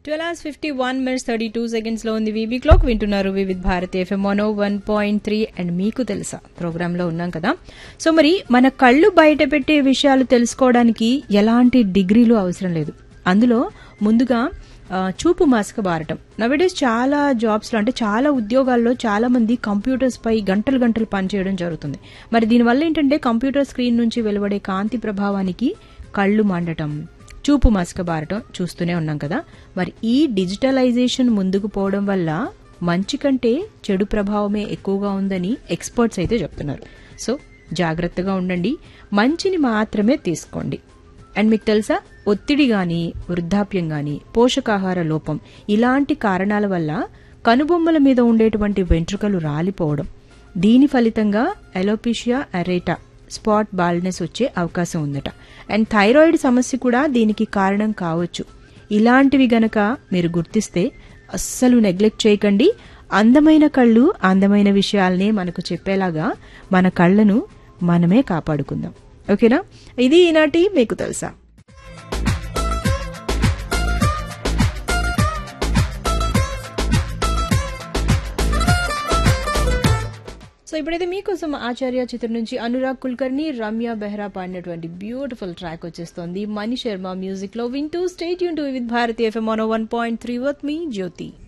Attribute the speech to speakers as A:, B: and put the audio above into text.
A: twelve hours fifty one minutes thirty two seconds లో ఉంది VB clock వింటున్నారు Vividh Bharati FM mono one point three and మీకు తెలుసా programme లో ఉన్నాం కదా సో మరి మన కళ్ళు బయట పెట్టే విషయాలు తెలుసుకోవడానికి ఎలాంటి డిగ్రీలు అవసరం లేదు అందులో ముందుగా ఆ, చూపు మాస్క్ బారటం నవేడేస్ చాలా జాబ్స్ లో అంటే చాలా ఉద్యోగాల్లో చాలా మంది కంప్యూటర్స్ పై గంటలు గంటలు పనిచేయడం జరుగుతుంది మరి దీనివల్ల ఏంటంటే కంప్యూటర్ స్క్రీన్ నుంచి వెలువడే కాంతి ప్రభావానికి కళ్ళు మండటం చూపు మసక బారటం చూస్తూనే ఉన్నాం కదా మరి ఈ డిజిటలైజేషన్ ముందుకు పోవడం వల్ల మంచి కంటే చెడు ప్రభావమే ఎక్కువగా ఉందని ఎక్స్పర్ట్స్ అయితే చెప్తున్నారు సో జాగ్రత్తగా ఉండండి మంచిని మాత్రమే తీసుకోండి అండ్ మీకు తెలుసా ఒత్తిడి గాని వృద్ధాప్యం గాని పోషకాహార లోపం ఇలాంటి కారణాల వల్ల కనుబొమ్మల మీద ఉండేటువంటి వెంట్రుకలు రాలిపోవడం దీని ఫలితంగా ఎలోపిషియా అరేటా స్పాట్ బాల్నెస్ వచ్చే అవకాశం ఉందట అండ్ థైరాయిడ్ సమస్య కూడా దీనికి కారణం కావచ్చు ఇలాంటివి గనక మీరు గుర్తిస్తే అస్సలు నెగ్లెక్ట్ చేయకండి అందమైన కళ్ళు అందమైన విషయాల్ని మనకు చెప్పేలాగా మన కళ్ళను మనమే కాపాడుకుందాం ఓకేనా ఇది ఈనాటి మీకు తెలుసా సో ఇప్పుడైతే మీకోసం ఆచార్య చిత్రం నుంచి అనురాగ్ కుల్కర్ని రమ్య బెహ్రా పాడినటువంటి బ్యూటిఫుల్ ట్రాక్ వచ్చేస్తోంది మణి శర్మ మ్యూజిక్ లో వింటూ స్టేట్ యూన్ to with Bharati FM one point three వత్ మీ జ్యోతి